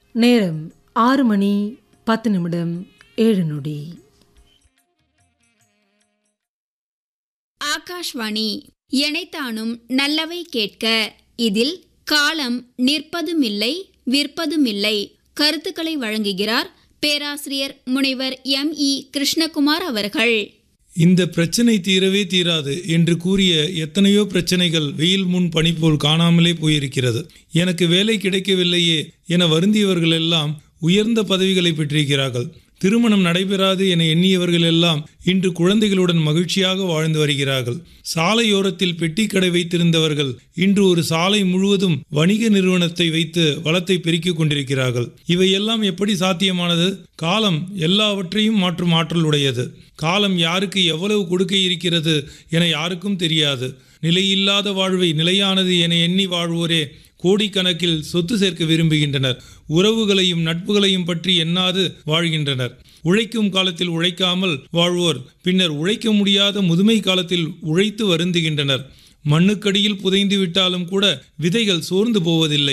நேரம் ஆறு மணி பத்து நிமிடம் ஏழு நொடி ஆகாஷ்வாணி எனைத்தானும் நல்லவை கேட்க இதில் காலம் நிற்பதுமில்லை விற்பதுமில்லை கருத்துக்களை வழங்குகிறார் பேராசிரியர் முனைவர் எம் இ கிருஷ்ணகுமார் அவர்கள் இந்த பிரச்சனை தீரவே தீராது என்று கூறிய எத்தனையோ பிரச்சனைகள் வெயில் முன் பனி போல் காணாமலே போயிருக்கிறது எனக்கு வேலை கிடைக்கவில்லையே என வருந்தியவர்கள் எல்லாம் உயர்ந்த பதவிகளை பெற்றிருக்கிறார்கள் திருமணம் நடைபெறாது என எண்ணியவர்கள் எல்லாம் இன்று குழந்தைகளுடன் மகிழ்ச்சியாக வாழ்ந்து வருகிறார்கள் சாலையோரத்தில் பெட்டிக்கடை வைத்திருந்தவர்கள் இன்று ஒரு சாலை முழுவதும் வணிக நிறுவனத்தை வைத்து வளத்தை பெருக்கிக் கொண்டிருக்கிறார்கள் இவையெல்லாம் எப்படி சாத்தியமானது காலம் எல்லாவற்றையும் மாற்றும் ஆற்றல் உடையது காலம் யாருக்கு எவ்வளவு கொடுக்க இருக்கிறது என யாருக்கும் தெரியாது நிலையில்லாத வாழ்வை நிலையானது என எண்ணி வாழ்வோரே கோடிக்கணக்கில் சொத்து சேர்க்க விரும்புகின்றனர் உறவுகளையும் நட்புகளையும் பற்றி எண்ணாது வாழ்கின்றனர் உழைக்கும் காலத்தில் உழைக்காமல் வாழ்வோர் பின்னர் உழைக்க முடியாத முதுமை காலத்தில் உழைத்து வருந்துகின்றனர் மண்ணுக்கடியில் புதைந்து விட்டாலும் கூட விதைகள் சோர்ந்து போவதில்லை